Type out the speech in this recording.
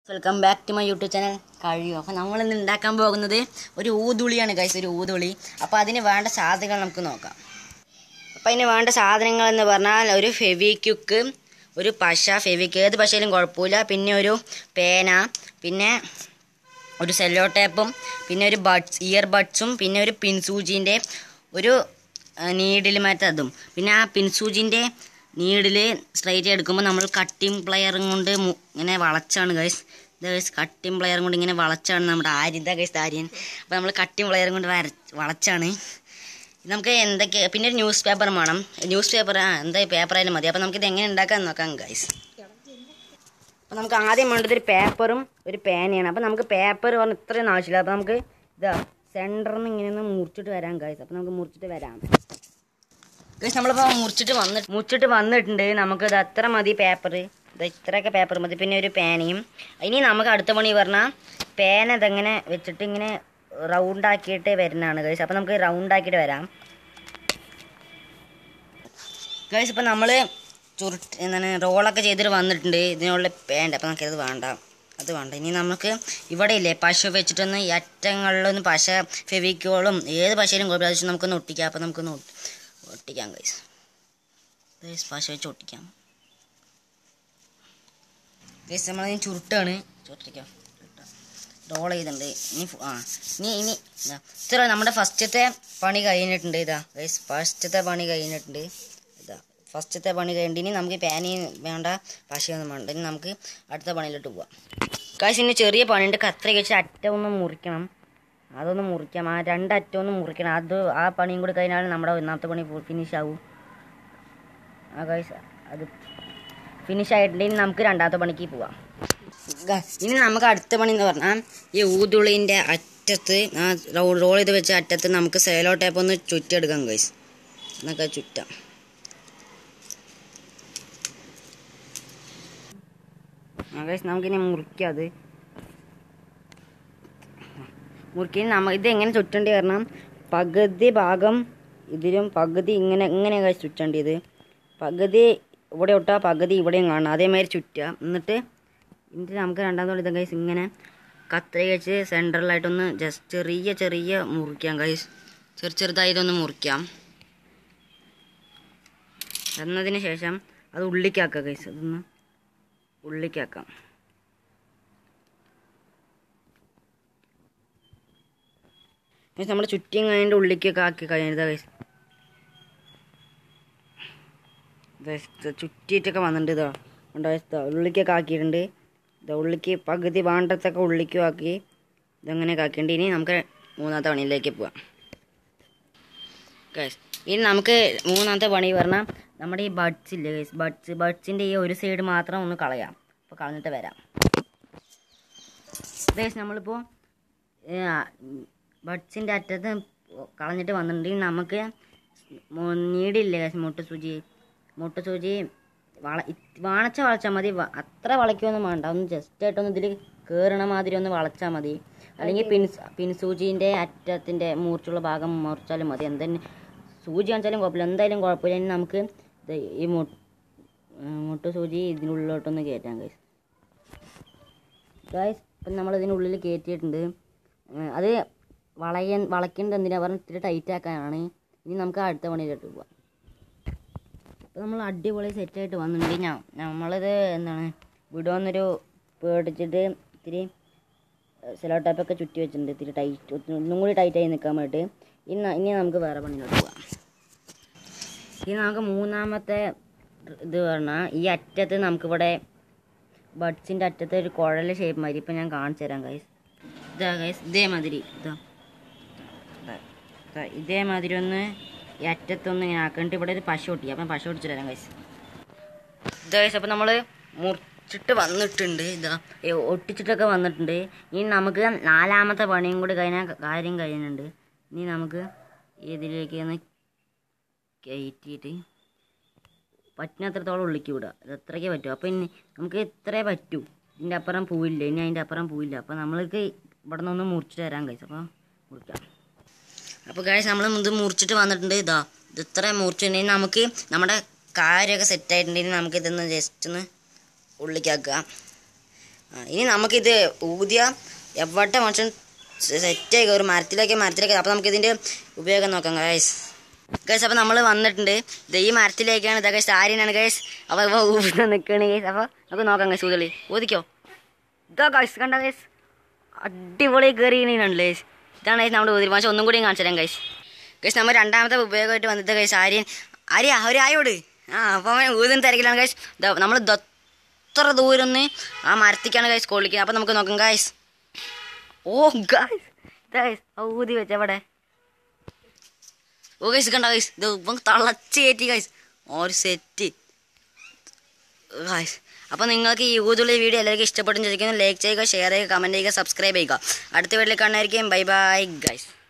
welcome back to my YouTube channel കഴിയും അപ്പോൾ നമ്മൾ ഇന്ന് ഉണ്ടാക്കാൻ പോകുന്നത് ഒരു ഊതുളിയാണ് ഗൈസ് ഒരു ഊതുളി അപ്പോൾ അതിന് വേണ്ട സാധനങ്ങൾ നമുക്ക് നോക്കാം അപ്പോൾ അതിന് വേണ്ട സാധനങ്ങൾ എന്ന് പറഞ്ഞാൽ ഒരു ഫെവിക്യുക്ക് ഒരു പശ ഫെവിക്ക് ഏത് പശയിലും കുഴപ്പമില്ല പിന്നെ ഒരു പേന പിന്നെ ഒരു സെല്ലോ ടേപ്പും പിന്നെ ഒരു ബഡ്സ് ഇയർ ബഡ്സും പിന്നെ ഒരു പിൻസൂചിൻ്റെ ഒരു നീഡിൽ മറ്റതും പിന്നെ ആ പിൻസൂചിൻ്റെ നീഡിൽ സ്ട്രൈറ്റ് എടുക്കുമ്പോൾ നമ്മൾ കട്ടിങ് പ്ലെയറും കൊണ്ട് മു- ഇങ്ങനെ വളച്ചാണ് ഗൈസ് ഇത് ഗൈസ് കട്ടിങ് പ്ലെയറും കൊണ്ട് ഇങ്ങനെ വളച്ചാണ് നമ്മുടെ ആര്യൻ ഇതാ ഗൈസ് ആര്യൻ അപ്പോൾ നമ്മൾ കട്ടിങ് പ്ലെയറും കൊണ്ട് വര വളച്ചാണ് നമുക്ക് എന്തൊക്കെ പിന്നെ ഒരു ന്യൂസ് പേപ്പർ വേണം ന്യൂസ് പേപ്പർ ആ എന്താ പേപ്പർ ആയാലും മതി അപ്പോൾ നമുക്കിത് എങ്ങനെ ഉണ്ടാക്കാൻ നോക്കാം ഗൈസ് അപ്പോൾ നമുക്ക് ആദ്യം വേണ്ടത് ഒരു പേപ്പറും ഒരു പേനയാണ് അപ്പോൾ നമുക്ക് പേപ്പർ പറഞ്ഞാൽ ഇത്രയൊന്നും ആവശ്യമില്ല അപ്പോൾ നമുക്ക് ഇതാ സെൻറ്ററിൽ നിന്ന് ഇങ്ങനെ ഒന്ന് മുറിച്ചിട്ട് വരാം ഗൈസ് അപ്പോൾ നമുക്ക് മുറിച്ചിട്ട് വരാം ഗൈസ് നമ്മളിപ്പോൾ മുറിച്ചിട്ട് വന്ന് മുറിച്ചിട്ട് വന്നിട്ടുണ്ട് നമുക്ക് ഇത് അത്ര മതി പേപ്പർ ഇത് ഇത്രയൊക്കെ പേപ്പർ മതി പിന്നെ ഒരു പേനയും ഇനി നമുക്ക് അടുത്ത പണി പറഞ്ഞാൽ പേന ഇതെങ്ങനെ വെച്ചിട്ട് ഇങ്ങനെ റൗണ്ട് ആക്കിയിട്ട് വരുന്നതാണ് ഗൈസ് അപ്പോൾ നമുക്ക് റൗണ്ട് ആക്കിയിട്ട് വരാം ഗൈസ് ഇപ്പം നമ്മൾ ചുരുട്ട് എന്താണ് റോളൊക്കെ ചെയ്തിട്ട് വന്നിട്ടുണ്ട് ഇതിനുള്ള പേണ്ട അപ്പം നമുക്കത് വേണ്ട അത് വേണ്ട ഇനി നമുക്ക് ഇവിടെ ഇല്ലേ പശ വെച്ചിട്ടൊന്ന് ഈ അറ്റങ്ങളിലൊന്ന് പശ ഫെവിക്കോളും ഏത് പശയിലും കുഴപ്പമില്ല അത് വെച്ച് നമുക്കൊന്ന് ഒട്ടിക്കാം അപ്പം നമുക്കൊന്ന് ഒട്ട്- ഒട്ടിക്കാം ഗൈസ് ഗൈസ് പശ വെച്ച് ഒട്ടിക്കാം ഗൈസ് നമ്മളതിന് ചുരുട്ടാണ് ചുരുട്ടിക്കാം റോൾ ചെയ്തിട്ടുണ്ട് ഇനി ഫു- ആ ഇനി ഇനി ഇതാ ഇത്ര നമ്മുടെ ഫസ്റ്റത്തെ പണി കഴിഞ്ഞിട്ടുണ്ട് ഇതാ ഗൈസ് ഫസ്റ്റത്തെ പണി കഴിഞ്ഞിട്ടുണ്ട് ഇതാ ഫസ്റ്റത്തെ പണി കഴിഞ്ഞിട്ട് ഇനി നമുക്ക് പാനി വേണ്ട പശയൊന്നും വേണ്ട ഇനി നമുക്ക് അടുത്ത പണിയിലോട്ട് പോവാം ഗൈസ് ഇനി ചെറിയ പണിയുണ്ട് കത്ര വെച്ച് അറ്റം ഒന്ന് മുറിക്കണം അതൊന്ന് മുറിക്കാം ആ രണ്ടറ്റം ഒന്ന് മുറിക്കണം അത് ആ പണിയും കൂടി കഴിഞ്ഞാൽ നമ്മുടെ ഒന്നാമത്തെ പണി ഫിനിഷ് ആവും ആ ഗൈസ് അത് ഫിനിഷ് ആയിട്ടുണ്ടെങ്കിൽ നമുക്ക് രണ്ടാമത്തെ പണിക്ക് പോവാം ഗ- ഇനി നമുക്ക് അടുത്ത പണി എന്ന് പറഞ്ഞാൽ ഈ ഊതുള്ളിൻ്റെ അറ്റത്ത് ആ റോൾ ചെയ്ത് വെച്ച അറ്റത്ത് നമുക്ക് സേലോ ടേപ്പ് ഒന്ന് ചുറ്റിയെടുക്കാം ഗൈസ് എന്നൊക്കെ ചുറ്റാം ആ ഗൈസ് നമുക്കിനി മുറിക്കാം അത് മുറിക്കാൻ നമ്മ ഇത് എങ്ങനെ ചുറ്റേണ്ടി കാരണം പകുതി ഭാഗം ഇതിലും പകുതി ഇങ്ങനെ ഇങ്ങനെ കഴിച്ച് ചുറ്റേണ്ടത് പകുതി ഇവിടെ ഒട്ടാ പകുതി ഇവിടെയും കാണണം അതേമാതിരി ചുറ്റുക എന്നിട്ട് എന്നിട്ട് നമുക്ക് രണ്ടാമത്തെ ഇത് കൈസ് ഇങ്ങനെ കത്ര വെച്ച് സെൻറ്ററിലായിട്ടൊന്ന് ജസ്റ്റ് ചെറിയ ചെറിയ മുറിക്കാം കൈസ് ചെറു ചെറുതായിട്ടൊന്ന് മുറിക്കാം എന്നതിന് ശേഷം അത് ഉള്ളിക്കാക്കാം കൈസ് അതൊന്ന് ഉള്ളിക്കാക്കാം ഗൈസ് നമ്മുടെ ചുറ്റിയും കഴിഞ്ഞിട്ട് ഉള്ളിക്കൊക്കെ ആക്കി കഴിഞ്ഞത് ഗൈസ് ഗൈസ് ഇത് ചുറ്റിയിട്ടൊക്കെ വന്നിട്ടുണ്ട് ഇതാ ഉണ്ടോ ഗൈസ് ഇതാ ഉള്ളിക്കൊക്കെ ആക്കിയിട്ടുണ്ട് ഇതാ ഉള്ളിക്ക് പകുതി വേണ്ടത്തൊക്കെ ഉള്ളിക്കും ആക്കി ഇതങ്ങനെയൊക്കെ ആക്കിയിട്ടുണ്ട് ഇനി നമുക്ക് മൂന്നാമത്തെ പണിയിലേക്ക് പോവാം ഗൈസ് ഇനി നമുക്ക് മൂന്നാമത്തെ പണി പറഞ്ഞാൽ നമ്മുടെ ഈ ബഡ്സ് ഇല്ലേ ഗൈസ് ബഡ്സ് ബഡ്സിൻ്റെ ഈ ഒരു സൈഡ് മാത്രം ഒന്ന് കളയാം അപ്പോൾ കളഞ്ഞിട്ട് വരാം ഗൈസ് നമ്മളിപ്പോൾ ബഡ്സിൻ്റെ അറ്റത്ത് കളഞ്ഞിട്ട് വന്നിട്ടുണ്ടെങ്കിൽ നമുക്ക് മു- നീടില്ലേ ഗൈസ് മുട്ട സൂചി മുട്ട സൂചി വള ഇത് വളച്ച വളച്ചാൽ മതി വ- അത്ര വളയ്ക്കൊന്നും വേണ്ട ഒന്ന് ജസ്റ്റ് ആയിട്ടൊന്ന് ഇതിൽ കയറണ മാതിരി ഒന്ന് വളച്ചാൽ മതി അല്ലെങ്കിൽ പിൻ പിൻസൂചിൻ്റെ അറ്റത്തിൻ്റെ മൂർച്ചുള്ള ഭാഗം മുറിച്ചാലും മതി എന്തെങ്കിലും സൂചി കാണിച്ചാലും കുഴപ്പമില്ല എന്തായാലും കുഴപ്പമില്ല ഇനി നമുക്ക് ഇത് ഈ മു മുട്ട സൂചി ഇതിനുള്ളിലോട്ടൊന്ന് കയറ്റാം ഗൈസ് ഗൈസ് ഇപ്പം നമ്മൾ ഇതിനുള്ളിൽ കയറ്റിയിട്ടുണ്ട് ഏഹ് അത് വളയൻ വളയ്ക്കേണ്ടത് എന്തിനാ പറഞ്ഞാൽ ഇത്തിരി ടൈറ്റ് ആക്കാനാണ് ഇനി നമുക്ക് അടുത്ത പണിയിലോട്ട് പോവാം അപ്പോൾ നമ്മൾ അടിപൊളി സെറ്റായിട്ട് വന്നിട്ടുണ്ട് ഞാൻ നമ്മളിത് എന്താണ് വിടുമെന്നൊരു പേടിച്ചിട്ട് ഇത്തിരി സെലോ ടൈപ്പൊക്കെ ചുറ്റി വെച്ചിട്ടുണ്ട് ഇത്തിരി ടൈറ്റ് ഒന്നും കൂടി ടൈറ്റായി നിൽക്കാൻ വേണ്ടിയിട്ട് ഇനി ന- ഇനി നമുക്ക് വേറെ പണിയിലോട്ട് പോവാം ഇനി നമുക്ക് മൂന്നാമത്തെ ഇത് പറഞ്ഞാൽ ഈ അറ്റത്ത് നമുക്കിവിടെ ബഡ്സിൻ്റെ അറ്റത്ത് ഒരു കുഴൽ ഷേപ്പ് മാതിരി ഇപ്പം ഞാൻ കാണിച്ചു തരാം ഗൈസ് ഇതാ ഗൈസ് ഇതേമാതിരി ഇതാ ഇതാ, ഇതാ, ഇതേമാതിരി ഒന്ന് ഈ അറ്റത്തൊന്ന് ഇങ്ങനെ ആക്കിയിട്ട് ഇവിടെ ഒരു പശ ഒട്ടി അപ്പം പശ ഒട്ടിച്ചു തരാം ഗൈസ് ഇതാ ഗൈസ് അപ്പം നമ്മൾ മുറിച്ചിട്ട് വന്നിട്ടുണ്ട് ഇതാ ഏ, ഒട്ടിച്ചിട്ടൊക്കെ വന്നിട്ടുണ്ട് ഇനി നമുക്ക് നാലാമത്തെ പണിയും കൂടി കഴിഞ്ഞാൽ കാര്യം കഴിയുന്നുണ്ട് ഇനി നമുക്ക് ഇതിലേക്ക് ഒന്ന് കയറ്റിയിട്ട് പറ്റുന്നത്രത്തോളം ഉള്ളിക്ക് വിടുക ഇത് അത്രയ്ക്കേ പറ്റൂ അപ്പോൾ ഇനി നമുക്ക് ഇത്രേ പറ്റൂ ഇതിൻ്റെ അപ്പുറം പൂവില്ല ഇനി അതിൻ്റെ അപ്പുറം പൂവില്ല അപ്പോൾ നമ്മൾക്ക് ഇവിടെ നിന്നൊന്ന് മുറിച്ചിട്ട് തരാം കഴിച്ചു അപ്പോൾ മുറിക്കാം അപ്പോൾ കഴിച്ച് നമ്മൾ ഇത് മുറിച്ചിട്ട് വന്നിട്ടുണ്ട് ഇതാ ഇത് ഇത്ര മുറിച്ചിട്ടുണ്ടെങ്കിൽ നമുക്ക് നമ്മുടെ കാര്യമൊക്കെ സെറ്റ് ആയിട്ടുണ്ടെങ്കിൽ നമുക്ക് ഇതൊന്ന് ജസ്റ്റ് ഒന്ന് ഉള്ളിക്കാക്കുക ആ, ഇനി നമുക്കിത് ഊതിയ എവിടെ മനുഷ്യൻ സെറ്റായി ഒരു മരത്തിലേക്ക് മരത്തിലേക്ക് അപ്പോൾ നമുക്ക് ഇതിൻ്റെ ഉപയോഗം നോക്കാം ഗൈസ് ഗൈസ് അപ്പോൾ നമ്മൾ വന്നിട്ടുണ്ട് ഇത് ഈ മരത്തിലേക്കാണ് ഇതാ ഗൈസ് ആര്യനാണ് ഗൈസ് അപ്പോൾ ഇപ്പോൾ ഊതി നിൽക്കുകയാണ് ഗൈസ് അപ്പോൾ നമുക്ക് നോക്കാം ഗൈസ് ഊതളി ഊതിക്കോ ഇതാ ഗൈസ് കണ്ട ഗൈസ് അടിപൊളി കയറിയുണ്ടല്ലേ ഗൈസ് ഇതാണ് ഗൈസ് നമ്മുടെ ഊതിരി പക്ഷേ ഒന്നും കൂടി കാണിച്ചു തരാം ഗൈസ് ഗൈസ് നമ്മൾ രണ്ടാമത്തെ ഉപയോഗമായിട്ട് വന്നിട്ട് ഗൈസ് ആര്യൻ ആര്യ ഒരു ആയോട് ആ അപ്പോൾ അവൻ ഊതിന് തിരക്കിലാണ് ഗൈസ് നമ്മൾ എത്ര ദൂരം ഒന്ന് ആ മരത്തിക്കാണ് ഗൈസ് കൊള്ളിക്കുന്നത് അപ്പോൾ നമുക്ക് നോക്കാം ഗൈസ് ഓ ഗൈസ് ഗൈസ് ആ ഊതി വെച്ച അവിടെ ഓ ഗൈസ് കണ്ട ഗൈസ് ഇത് ഇപ്പം തളച്ച് കയറ്റി ഗൈസ് ഒരു സെറ്റ് ഗൈസ് അപ്പോൾ നിങ്ങൾക്ക് ഈ യൂതുള്ള വീഡിയോ എല്ലാവർക്കും ഇഷ്ടപ്പെട്ടെന്ന് ചോദിക്കുന്നു ലൈക്ക് ചെയ്യുക ഷെയർ ചെയ്യുക കമൻറ്റ് ചെയ്യുക സബ്സ്ക്രൈബ് ചെയ്യുക അടുത്ത വീട്ടിൽ കാണുന്നതായിരിക്കും ബൈ ബൈ ഗൈസ്